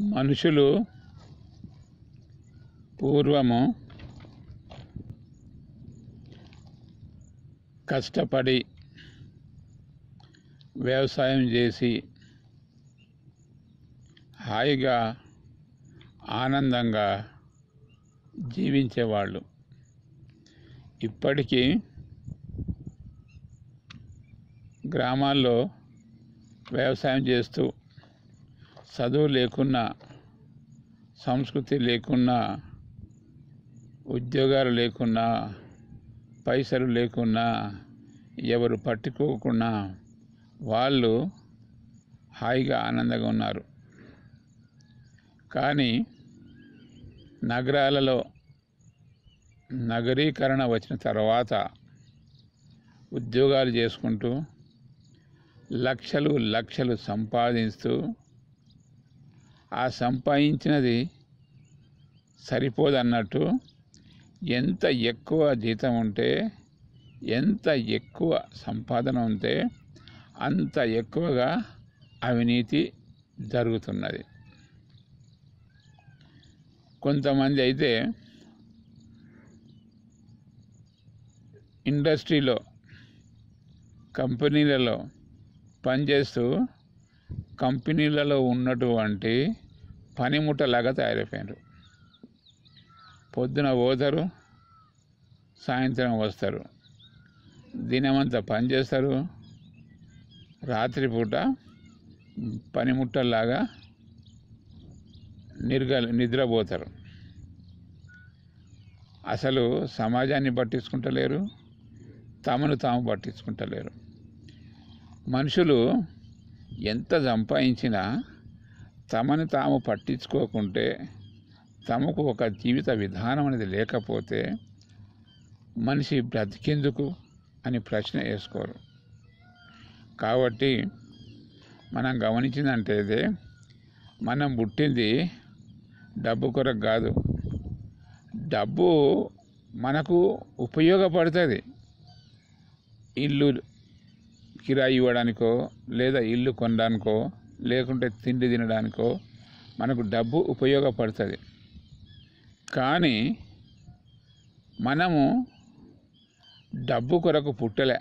మనుషులు పూర్వము కష్టపడి వ్యవసాయం చేసి హాయిగా ఆనందంగా జీవించేవాళ్ళు ఇప్పటికీ గ్రామాల్లో వ్యవసాయం చేస్తూ చదువు లేకున్నా సంస్కృతి లేకున్నా ఉద్యోగాలు లేకున్నా పైసలు లేకున్నా ఎవరు పట్టుకోకుండా వాళ్ళు హాయిగా ఆనందంగా ఉన్నారు కానీ నగరాలలో నగరీకరణ వచ్చిన తర్వాత ఉద్యోగాలు చేసుకుంటూ లక్షలు లక్షలు సంపాదిస్తూ ఆ సంపాదించినది సరిపోదన్నట్టు ఎంత ఎక్కువ జీతం ఉంటే ఎంత ఎక్కువ సంపాదన ఉంటే అంత ఎక్కువగా అవినీతి జరుగుతున్నది కొంతమంది అయితే ఇండస్ట్రీలో కంపెనీలలో పనిచేస్తూ కంపెనీలలో ఉన్నటువంటి పనిముట్టలాగా తయారైపోయినారు పొద్దున పోతారు సాయంత్రం వస్తారు దినమంతా పని చేస్తారు రాత్రిపూట పనిముట్టలాగా నిర్గ నిద్రపోతారు అసలు సమాజాన్ని పట్టించుకుంటలేరు తమను తాము పట్టించుకుంటలేరు మనుషులు ఎంత సంపాదించినా తమను తాము పట్టించుకోకుంటే తమకు ఒక జీవిత విధానం అనేది లేకపోతే మనిషి బ్రతికేందుకు అని ప్రశ్న వేసుకోరు కాబట్టి మనం గమనించిందంటే ఇదే మనం పుట్టింది డబ్బు కొరకు కాదు డబ్బు మనకు ఉపయోగపడుతుంది ఇల్లు కిరాయి ఇవ్వడానికో లేదా ఇల్లు కొనడానికో లేకుంటే తిండి తినడానికో మనకు డబ్బు ఉపయోగపడుతుంది కానీ మనము డబ్బు కొరకు పుట్టలే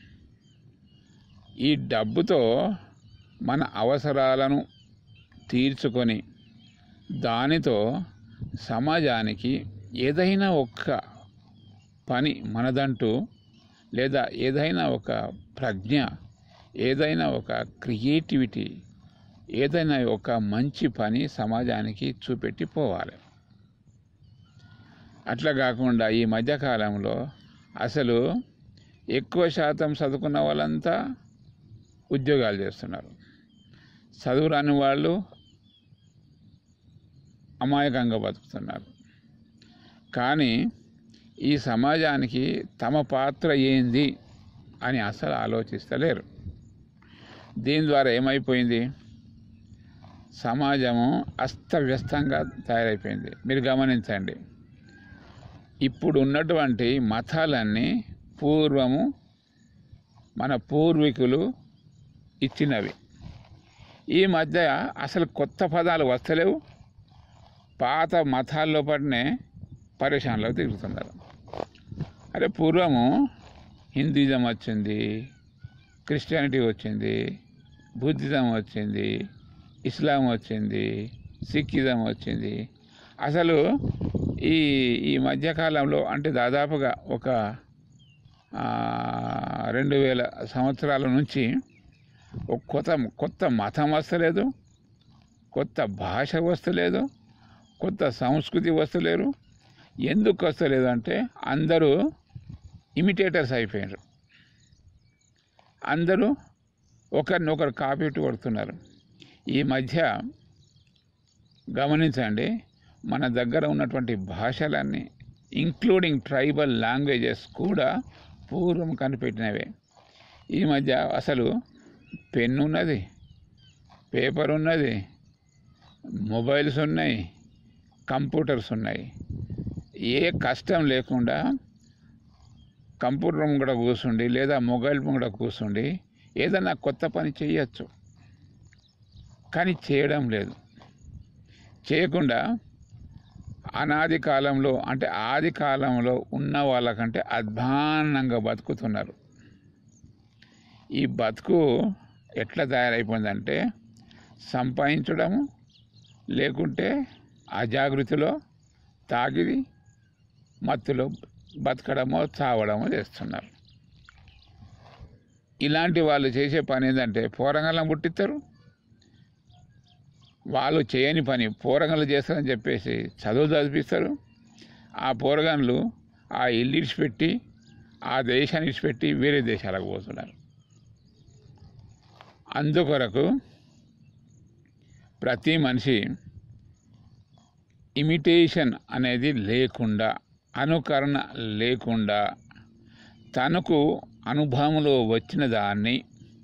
ఈ డబ్బుతో మన అవసరాలను తీర్చుకొని దానితో సమాజానికి ఏదైనా ఒక్క పని మనదంటూ లేదా ఏదైనా ఒక ప్రజ్ఞ ఏదైనా ఒక క్రియేటివిటీ ఏదైనా ఒక మంచి పని సమాజానికి చూపెట్టి పోవాలి అట్లా కాకుండా ఈ మధ్యకాలంలో అసలు ఎక్కువ శాతం చదువుకున్న వాళ్ళంతా ఉద్యోగాలు చేస్తున్నారు చదువు రాని వాళ్ళు అమాయకంగా బతుకుతున్నారు కానీ ఈ సమాజానికి తమ పాత్ర ఏంది అని అసలు ఆలోచిస్తలేరు దీని ద్వారా ఏమైపోయింది సమాజము అస్తవ్యస్తంగా తయారైపోయింది మీరు గమనించండి ఇప్పుడు ఉన్నటువంటి మతాలన్నీ పూర్వము మన పూర్వీకులు ఇచ్చినవి ఈ మధ్య అసలు కొత్త పదాలు వస్తలేవు పాత మతాల్లో పడినే పరేషాన్లో తిరుగుతున్నారు అరే పూర్వము హిందూయిజం వచ్చింది క్రిస్టియానిటీ వచ్చింది బుద్ధిజం వచ్చింది ఇస్లాం వచ్చింది సిక్కిజం వచ్చింది అసలు ఈ ఈ మధ్యకాలంలో అంటే దాదాపుగా ఒక రెండు వేల సంవత్సరాల నుంచి ఒక కొత్త కొత్త మతం వస్తలేదు కొత్త భాష వస్తలేదు కొత్త సంస్కృతి వస్తలేరు ఎందుకు వస్తలేదు అంటే అందరూ ఇమిటేటర్స్ అయిపోయారు అందరూ ఒకరినొకరు కాపీటు కొడుతున్నారు ఈ మధ్య గమనించండి మన దగ్గర ఉన్నటువంటి భాషలన్నీ ఇంక్లూడింగ్ ట్రైబల్ లాంగ్వేజెస్ కూడా పూర్వం కనిపెట్టినవే ఈ మధ్య అసలు పెన్ ఉన్నది పేపర్ ఉన్నది మొబైల్స్ ఉన్నాయి కంప్యూటర్స్ ఉన్నాయి ఏ కష్టం లేకుండా కంప్యూటర్ ముంగడ కూర్చుండి లేదా మొబైల్ ముంగడ కూర్చుండి ఏదైనా కొత్త పని చేయొచ్చు కానీ చేయడం లేదు చేయకుండా అనాది కాలంలో అంటే ఆది కాలంలో ఉన్న వాళ్ళకంటే అధ్వాన్నంగా బతుకుతున్నారు ఈ బతుకు ఎట్లా తయారైపోయిందంటే సంపాదించడము లేకుంటే అజాగృతిలో తాగి మత్తులో బతకడమో చావడమో చేస్తున్నారు ఇలాంటి వాళ్ళు చేసే పని ఏంటంటే పోరంగలను పుట్టిస్తారు వాళ్ళు చేయని పని పోరగన్లు చేస్తారని చెప్పేసి చదువు చదివిస్తారు ఆ పోరగన్లు ఆ ఇల్లు ఇడిచిపెట్టి ఆ దేశాన్ని ఇడిచిపెట్టి వేరే దేశాలకు పోతున్నారు అందుకొరకు ప్రతి మనిషి ఇమిటేషన్ అనేది లేకుండా అనుకరణ లేకుండా తనకు అనుభవంలో వచ్చిన దాన్ని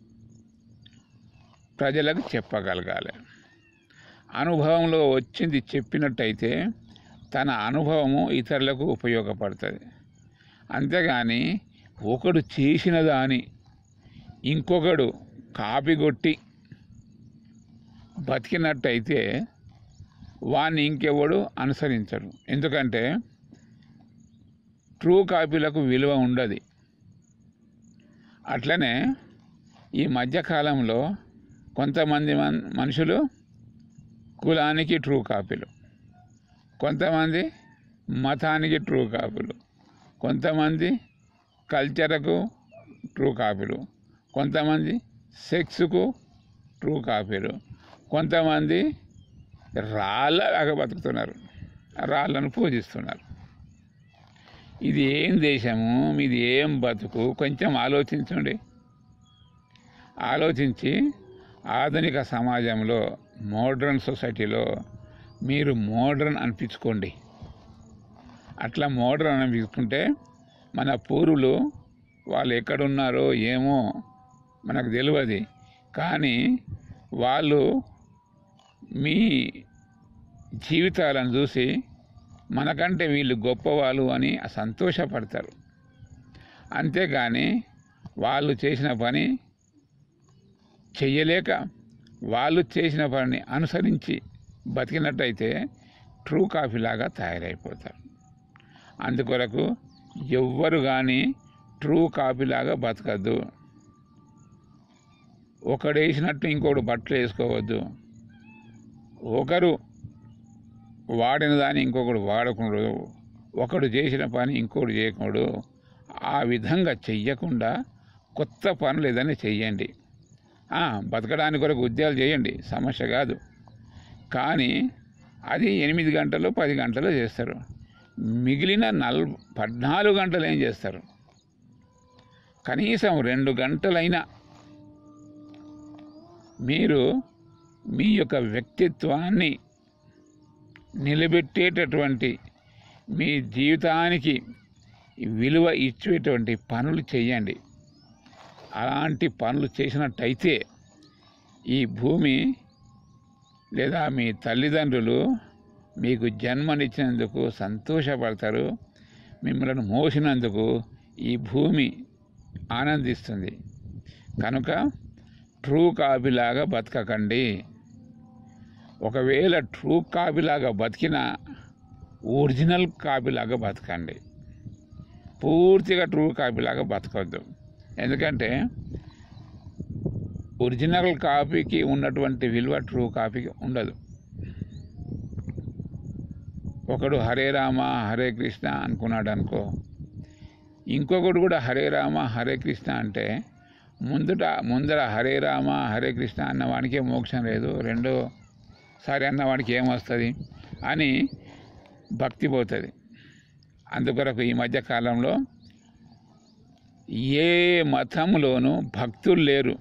ప్రజలకు చెప్పగలగాలి అనుభవంలో వచ్చింది చెప్పినట్టయితే తన అనుభవము ఇతరులకు ఉపయోగపడుతుంది అంతేగాని ఒకడు చేసిన దాని ఇంకొకడు కాపీ కొట్టి బతికినట్టయితే వాడిని ఇంకెవడు అనుసరించడు ఎందుకంటే ట్రూ కాపీలకు విలువ ఉండదు అట్లనే ఈ మధ్యకాలంలో కొంతమంది మన్ మనుషులు కులానికి ట్రూ కాపీలు కొంతమంది మతానికి ట్రూ కాపీలు కొంతమంది కల్చర్కు ట్రూ కాపీలు కొంతమంది సెక్స్కు ట్రూ కాపీలు కొంతమంది రాళ్ళలాగా బతుకుతున్నారు రాళ్ళను పూజిస్తున్నారు ఇది ఏం దేశము మీది ఏం బతుకు కొంచెం ఆలోచించండి ఆలోచించి ఆధునిక సమాజంలో మోడ్రన్ సొసైటీలో మీరు మోడ్రన్ అనిపించుకోండి అట్లా మోడ్రన్ అనిపించుకుంటే మన పూర్వులు వాళ్ళు ఎక్కడున్నారో ఏమో మనకు తెలియదు కానీ వాళ్ళు మీ జీవితాలను చూసి మనకంటే వీళ్ళు గొప్పవాళ్ళు అని సంతోషపడతారు అంతేగాని వాళ్ళు చేసిన పని చెయ్యలేక వాళ్ళు చేసిన పనిని అనుసరించి బతికినట్టయితే ట్రూ కాఫీ లాగా తయారైపోతారు అందుకొరకు ఎవ్వరు కానీ ట్రూ కాఫీ లాగా బతకద్దు ఒకడు వేసినట్టు ఇంకొకడు బట్టలు వేసుకోవద్దు ఒకరు వాడిన దాన్ని ఇంకొకడు వాడకూడదు ఒకడు చేసిన పని ఇంకొకడు చేయకూడదు ఆ విధంగా చెయ్యకుండా కొత్త పనులు ఏదైనా చెయ్యండి ఆ, బతకడానికి కొరకు ఉద్యోగాలు చేయండి సమస్య కాదు కానీ అది ఎనిమిది గంటలు పది గంటలు చేస్తారు మిగిలిన నల్ పద్నాలుగు గంటలు ఏం చేస్తారు కనీసం రెండు గంటలైనా మీరు మీ యొక్క వ్యక్తిత్వాన్ని నిలబెట్టేటటువంటి మీ జీవితానికి విలువ ఇచ్చేటువంటి పనులు చేయండి అలాంటి పనులు చేసినట్టయితే ఈ భూమి లేదా మీ తల్లిదండ్రులు మీకు జన్మనిచ్చినందుకు సంతోషపడతారు మిమ్మల్ని మోసినందుకు ఈ భూమి ఆనందిస్తుంది కనుక ట్రూ కాపీలాగా బతకకండి ఒకవేళ ట్రూ కాపీలాగా బతికిన ఒరిజినల్ కాపీలాగా బతకండి పూర్తిగా ట్రూ కాపీలాగా బతకొద్దు ఎందుకంటే ఒరిజినల్ కాపీకి ఉన్నటువంటి విలువ ట్రూ కాపీకి ఉండదు ఒకడు హరే రామ హరే కృష్ణ అనుకున్నాడు అనుకో ఇంకొకడు కూడా హరే రామ హరే కృష్ణ అంటే ముందుట ముందర హరే రామ హరే కృష్ణ అన్నవాడికే మోక్షం లేదు రెండోసారి అన్నవాడికి ఏమొస్తుంది అని భక్తి పోతుంది అందుకొరకు ఈ మధ్య కాలంలో ఏ మతంలోనూ భక్తులు లేరు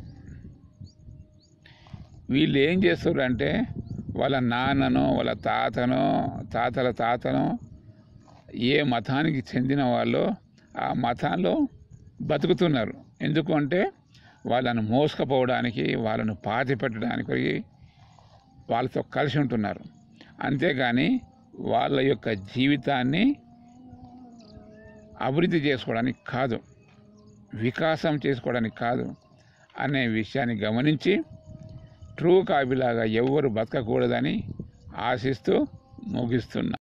వీళ్ళు ఏం చేస్తారు అంటే వాళ్ళ నాన్ననో వాళ్ళ తాతనో తాతల తాతనో ఏ మతానికి చెందిన వాళ్ళు ఆ మతంలో బతుకుతున్నారు ఎందుకు అంటే వాళ్ళను మోసుకపోవడానికి వాళ్ళను పాతి పెట్టడానికి వాళ్ళతో కలిసి ఉంటున్నారు అంతేగాని వాళ్ళ యొక్క జీవితాన్ని అభివృద్ధి చేసుకోవడానికి కాదు వికాసం చేసుకోవడానికి కాదు అనే విషయాన్ని గమనించి ట్రూ కాపీలాగా ఎవ్వరు బతకకూడదని ఆశిస్తూ ముగిస్తున్నా